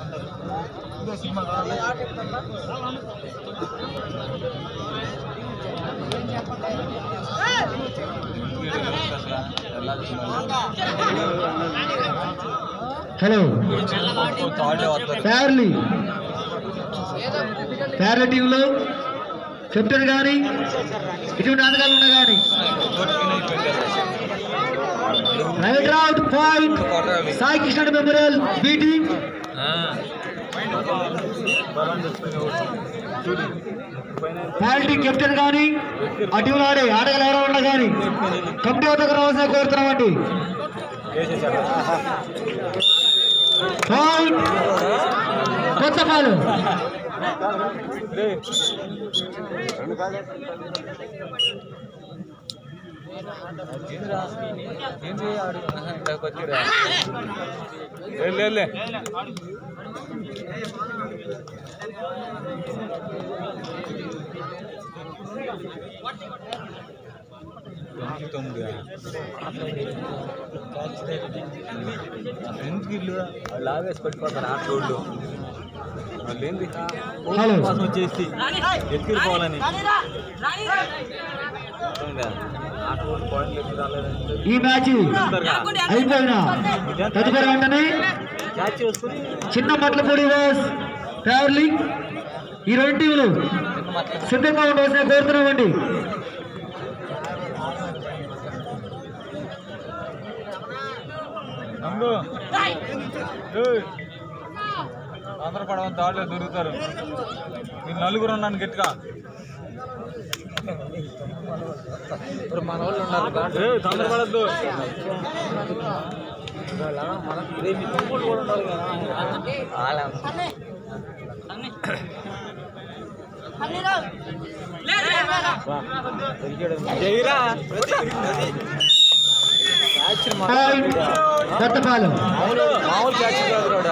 Hello ఫ్యార్లీ ఫ్యార్లీ టీంలో captain కానీ ఇటువంటి ఆటగాళ్ళు ఉన్నా కానీ రైట్ రౌట్ point Sai Krishna memorial BT ఫ్యాల్టీ కెప్టెన్ కానీ ఆ టీంలో ఆడే ఆటగాళ్ళు ఎవరో ఉన్నా కానీ కమిటీ వద్దకు రావాల్సిన కోరుతున్నామండి పాయింట్ కొత్త పాలు లే తొమ్మిది ఎందుకు ఇల్లు వాళ్ళు ఆవేసి పడిపోతారు ఆట రోడ్లు వాళ్ళు ఏంది హలో. కోసం వచ్చేసి ఎత్తుకుపోవాలని ఆట రోడ్డు పాయింట్లు ఎత్తుకు రాలేదంటే ఈ మ్యాచ్ అయిపోయిన తదుపరి వెంటనే క్యాచ్ చేసుకుని చిన్న మట్లపూడి వాస్ ఫ్యావర్లీ ఈ రెండు టీములు సిద్ధంగా ఉండవలసిన కోరుతున్నామండి నమ్ము అందరూ పడవ దాడిలో దొరుకుతారు మీరు నలుగురు ఉన్నాను గట్టిగా మన వాళ్ళు ఉన్నారు తొందరపడద్దు పాయింట్ కొత్తపాలెం మామూలు మామూలు క్యాచ్ కాదు రాడా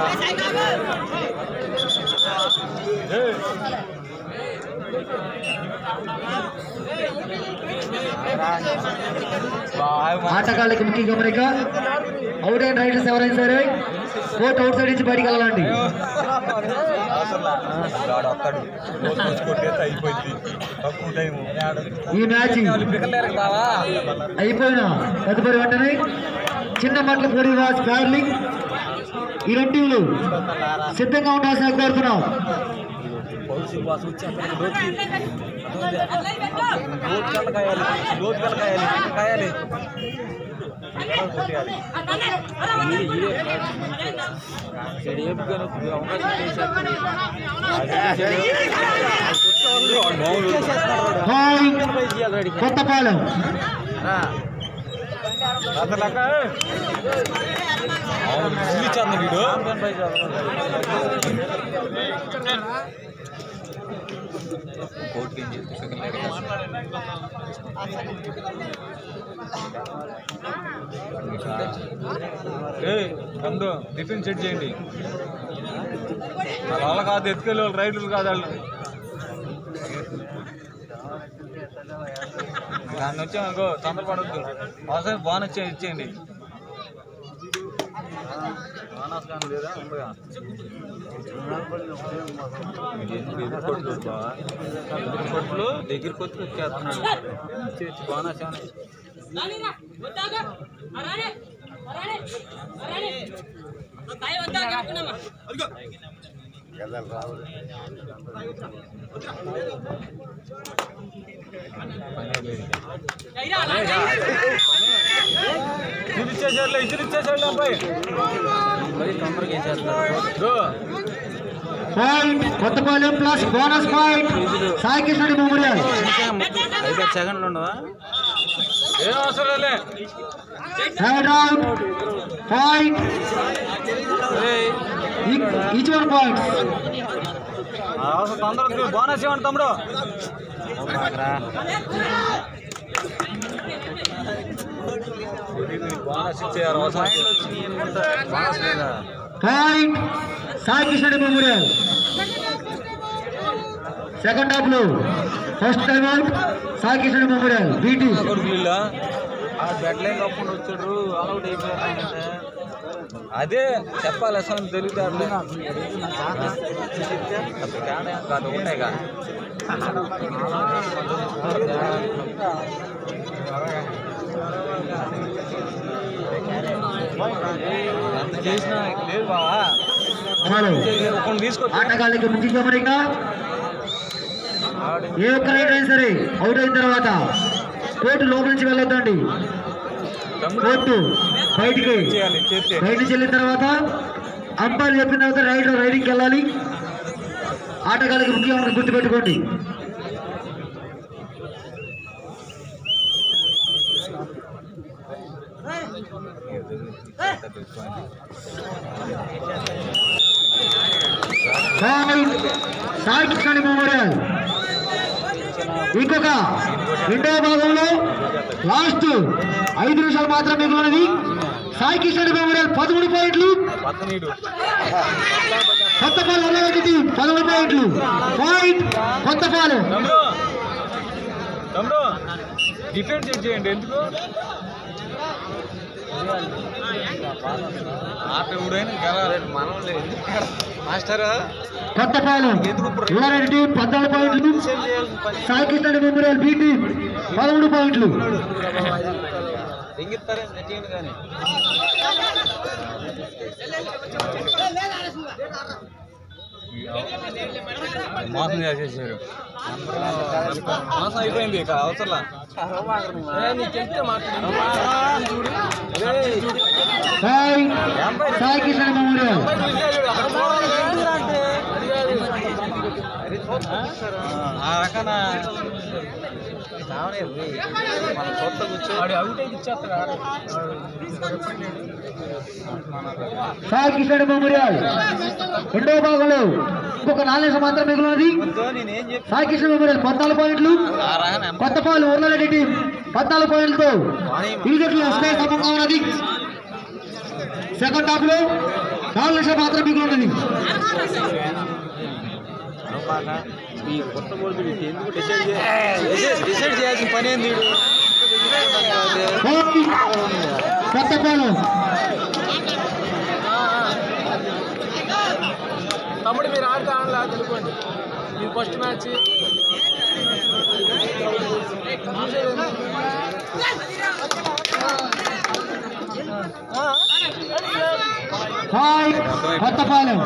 ఆటగాళ్ళకి ముఖ్య గమనిక అవుట్ అండ్ రైడర్స్ ఎవరైనా సరే కోర్ట్ అవుట్ సైడ్ నుంచి బయటికి వెళ్ళాలండి ఒక్కడు కొట్టేస్తే అయిపోయింది తక్కువ టైము ఈ మ్యాచ్ అయిపోయిన తదుపరి వెంటనే చిన్న మట్లపూడి వాస్ ఫ్యావర్లీ ఈ రెండు టీములు సిద్ధంగా ఉండాల్సిన కోరుతున్నాం పౌరుషం కోసం వచ్చి అక్కడికి లోతుకి లోతుకల్లా కాయాలి లోతుకల్లా కాయాలి కాయాలి కొట్టేయాలి పాయింట్ కొత్తపాలెం వీడు కందు టిఫిన్ సెట్ చేయండి వాళ్ళ కాదు ఎత్తుకెళ్ళి వాళ్ళు రైతులు కాదు వాళ్ళు దాన్ని వచ్చామనుకో తొందరపడద్దు అవసరం బోనస్ ఇచ్చేయండి బోనస్ కానీ లేదా ఉందిగా ఎదురు కొట్లు బావా ఎదురు కొట్లు దగ్గర కొట్లు వచ్చేస్తున్నాడు ఇచ్చి ఇచ్చి బోనస్ ఏమన్నా ఇది ఇచ్చేసాడులే ఇద్దరు ఇచ్చేసాడు అబ్బాయి మరి తొందరగా ఇచ్చేస్తాడు point Kothapalem plus bonus point Sai కృష్ణుడి మెమోరియల్ ఐదు సెకండ్లు ఉండవా ఏం అవసరం లే third round point each one point అవసరం తొందరగా బోనస్ ఇవ్వండి తమ్ముడు బోనస్ ఇచ్చేయారు బోనస్ లేదా పాయింట్ సాయి కృష్ణుడి మెమోరియల్ సెకండ్ హాఫ్ లో ఫస్ట్ టైం అవుట్ సాయి కృష్ణుడి మెమోరియల్ బీటీ కొడుకులు ఆ బెడ్ లైన్ కప్పుడు వచ్చాడు అవుట్ అయిపోయారంటే అదే చెప్పాలి అసలు తెలియదు అట్లే తేడా ఏం కాదు ఒకటే కానీ ఎంత చేసినా లేదు బావా హలో కొన్ని తీసుకొచ్చి ఆటగాళ్ళకి ముఖ్య గమనిక ఏ ఒక్క రైట్ అయినా సరే అవుట్ అయిన తర్వాత కోర్టు లోపల నుంచి వెళ్ళొద్దండి తమ్ముడు కోర్టు బయటికి చేయాలి చేస్తే బయట నుంచి వెళ్ళిన తర్వాత అంపైర్ చెప్పిన తర్వాత రైడ్ రైడింగ్కి వెళ్ళాలి ఆటగాళ్ళకి ముఖ్యమైన గుర్తుపెట్టుకోండి సాయి కృష్ణ మెమోరియల్ ఇంకొక రెండవ భాగంలో లాస్ట్ ఐదు నిమిషాలు మాత్రం మిగిలినది సాయి కిషన్ మెమోరియల్ పదమూడు పాయింట్లు పక్కనీడు కొత్తపాలు ఉన్నది పదమూడు పాయింట్లు పాయింట్ కొత్తపాలు తమ్ముడు తమ్ముడు డిఫెన్స్ చేయండి ఎందుకు ఆట ఊడైనా గెలవాలి మనం లేదు మాస్టర్ కొత్తపాలు ఇల్లారెడ్డి పద్నాలుగు పాయింట్లు సాయి కిషన్ మెమోరియల్ బీటీ పదమూడు పాయింట్లు ఎంగిస్తారే నెట్టింది కానీ మోసం చేసేసారు మోసం అయిపోయింది ఇక అవసరంలా సాయి సాయి కిషన్ మెమోరియల్ ఆ రకాన మన కొత్త కూర్చో సాయి కిషన్ మెమోరియల్ రెండవ భాగంలో ఇంకొక నాలుగు నిమిషం మాత్రం మిగిలినది నేనేం చెప్పి సాయి కిషన్ మెమోరియల్ పద్నాలుగు పాయింట్లు ఆ రకాన కొత్తపాలు ఉన్నరెడ్డి టీం పద్నాలుగు పాయింట్లతో ఇరు జట్లు వస్తే సమంగా ఉన్నది సెకండ్ హాఫ్ లో నాలుగు నిమిషాలు మాత్రం మిగిలి ఉన్నది ఈ కొత్త బోర్డు ఎందుకు డిసైడ్ చేయాలి డిసైడ్ చేయాల్సిన పని ఏంది వీడు? ఓయ్! కొత్తపాలు తమ్ముడు మీరు ఆడితే ఆడలా తెలుసుకోండి ఇది ఫస్ట్ మ్యాచ్ హాయ్ Kothapalem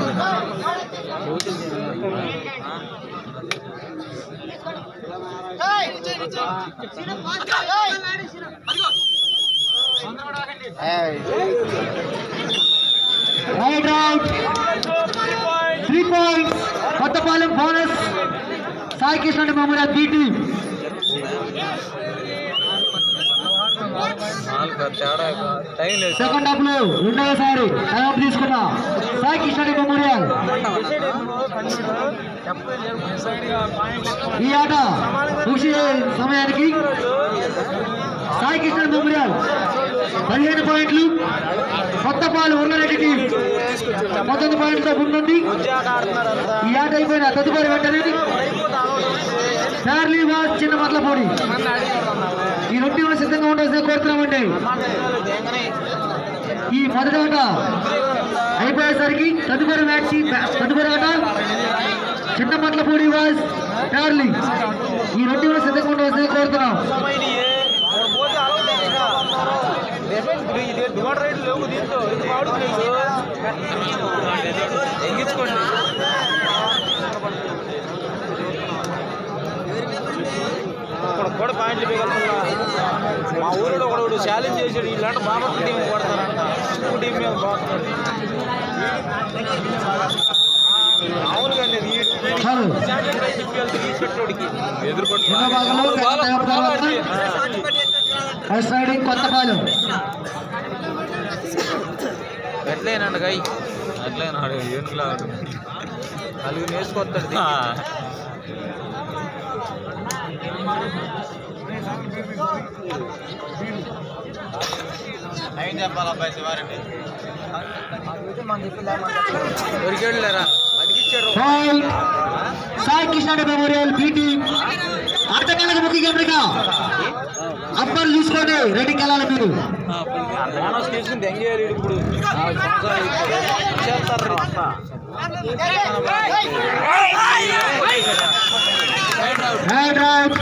right right three points Kothapalem bonus Sai Krishna memorial BT నాలుగు తేడా టైం లేదు సెకండ్ హాఫ్ లో రెండవసారి టైం తీసుకున్న సాయి కృష్ణ మెమోరియల్ ఈ ఆట ముగిసే సమయానికి సాయి కృష్ణ మెమోరియల్ పదిహేను పాయింట్లు కొత్త పాలు ఉన్నరెడ్డి టీం పంతొమ్మిది పాయింట్లతో ముందుంది ఈ ఆట అయిపోయిన తదుపరి వెంటనే చార్లీ వాస్ చిన్న మట్లపూడి ఈ రెండు టీంలు సిద్ధంగా ఉండాల్సిన కోరుతున్నామండి ఈ మొదటి ఆట అయిపోయేసరికి తదుపరి మ్యాచ్ తదుపరి ఆట చిన్న మట్లపూడి వాస్ చార్లీ ఈ రెండు టీంలు సిద్ధంగా ఉండాల్సిన కోరుతున్నాం ఎంగించుకోండి ఇక్కడ కూడా పాయింట్లు మిగలుతున్నా మా ఊరిలో ఒకడు ఛాలెంజ్ చేసాడు ఇలాంటి బాబా టీం కొడతారంట స్కూల్ టీం మీద పోతున్నాడు మామూలుగా నేను ఈ- హలో చాక్లెట్ రైస్ ఇప్పి వెళ్తే ఈ పెట్టోడికి చిన్న భాగంలో సెకండ్ హాఫ్ తర్వాత ఫస్ట్ రైడింగ్ కొత్తపాలెం ఎట్లయినాడు గై అట్లయినాడు ఏనుగులా నలుగురు వేసుకొస్తాడు ఏం చెప్పాలి అబ్బాయి శివారెడ్డి దొరికాడు లేరా బతికి point Sai Krishna memorial PT అర్థకాలకు ముఖ్య గమనిక అప్పలు చూసుకోండి రెడీకి వెళ్ళాలి మీరు బోనస్ తీసుకుని దెంగేయాలి ఇప్పుడు నాలుగు సంవత్సరాలు ఇప్పుడు. చేస్తారు అంతా. రైట్ రైట్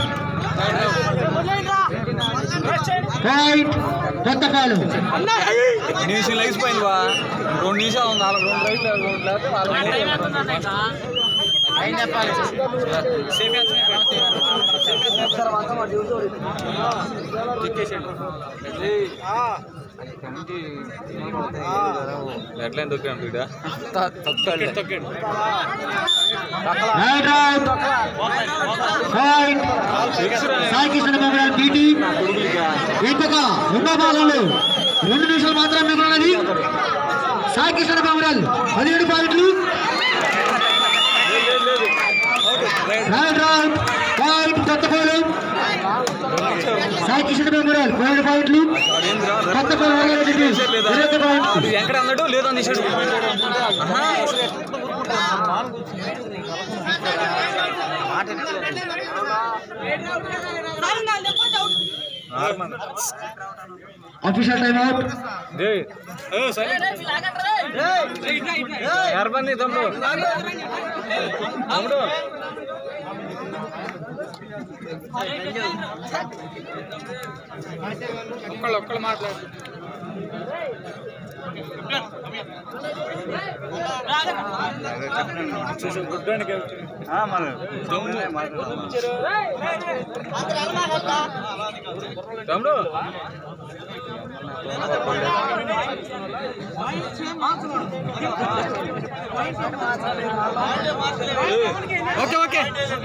పాయింట్ కొత్త పాలు నిమిషం లేచిపోయింది బా రెండు నిమిషాలు ఉంది నాలుగు రెండు రైట్లు రెండు లేకపోతే నాలుగు మూడు. ఏం చెప్పాలి ఎట్లా దొక్కాను బిడ్డ తొక్కండి right right point Sai Krishna memorial PT ఇంకొక రెండో భాగంలో రెండు నిమిషాలు మాత్రమే మిగిలినది సాయి కృష్ణ మెమోరియల్ పదిహేడు పాయింట్లు రైట్ రైట్ పాయింట్ కొత్త పాలు సాయి కృష్ణ మెమోరియల్ పదిహేడు పాయింట్లు కొత్త పాలు ఇరవై పాయింట్లు ఎక్కడ అన్నాడు లేదని తీసాడు అఫీషియల్ టైం అవుట్ ఎర్బంది తమ్ముడు తమ్ముడు ఒక్కళ్ళు ఒక్కళ్ళు మాట్లాడు తమ్ముడు okay okay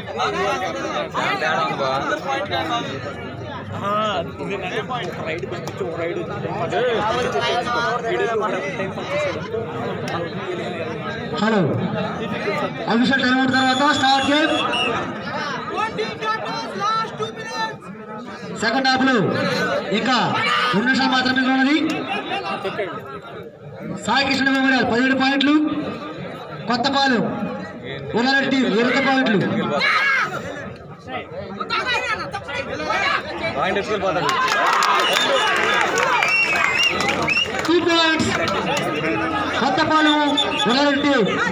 hello official time out తర్వాత స్టార్ట్ గేమ్ సెకండ్ హాఫ్ లో ఇంకా రెండు నిమిషాలు మాత్రమే ఉన్నది సాయి కృష్ణ మెమోరియల్ పదిహేడు పాయింట్లు కొత్త పాలు ఉల్లారెడ్డి ఇరవై పాయింట్లు పాయింట్ ఎత్తుకెళ్ళిపోతాడు టూ పాయింట్స్ కొత్త పాలు ఉల్లారెడ్డి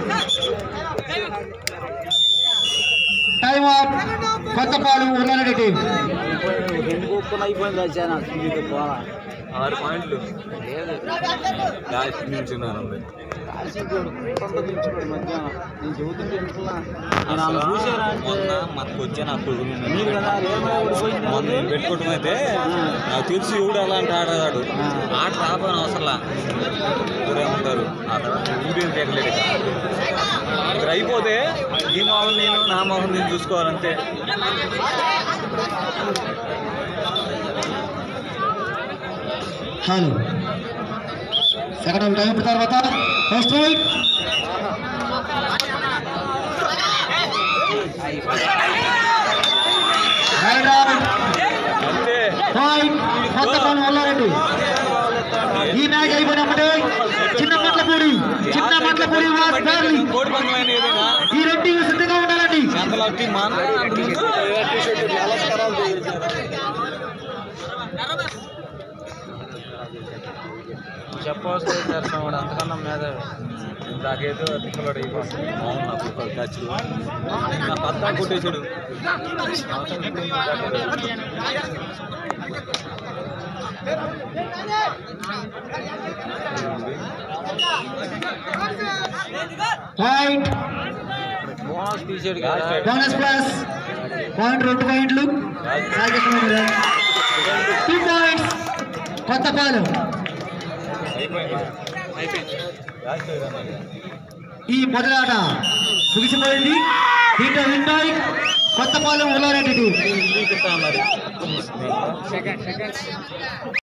టైం ఆఫ్ కొత్త పాలు ఉల్లారెడ్డి టీం ఆరు పాయింట్లు లాస్ట్ నిల్చున్నాను మొన్న మనకు వచ్చే నా కొడుకు మొన్న నేను పెట్టుకోవటం అయితే నాకు తెలుసు ఎవడు అలాంటి ఆడదాడు ఆట రాబోని అవసరంలా ఊరే ఉంటారు ఆ తర్వాత ఊరేం తెగలేడు ఇక్కడ అయిపోతే ఈ మొహం నేను నా మొహం నేను చూసుకోవాలంతే హలో సెకండ్ హాఫ్ టైం అయిపోయిన తర్వాత ఫస్ట్ రైట్ రైట్ అంతే పాయింట్ కొత్త పాలు ఉల్లారెడ్డి ఈ మ్యాచ్ అయిపోయినప్పుడే చిన్న మట్లపూడి చిన్న మట్లపూడి వాస్ బ్యార్లీ కోడి పందమైన ఏదైనా ఈ రెండు సిద్ధంగా ఉండాలండి చందలట్టి మాన చెప్పవలసిన దర్శనం వాడు అంతకన్నా మీద నాకేదో తిక్కలాడు అయిపోతుంది అవును నాకు ఒక ఖర్చులు నా పత్తా కొట్టేశాడు పాయింట్ బోనస్ తీసాడు బోనస్ ప్లస్ పాయింట్ రెండు పాయింట్లు సాగేశ్వర టూ పాయింట్స్ కొత్త పాలు ఈ మొదలాట ముగిసిపోయింది దీంట్లో విన్నాయి కొత్త పాలెం ఉల్లారెడ్డి టీం మరి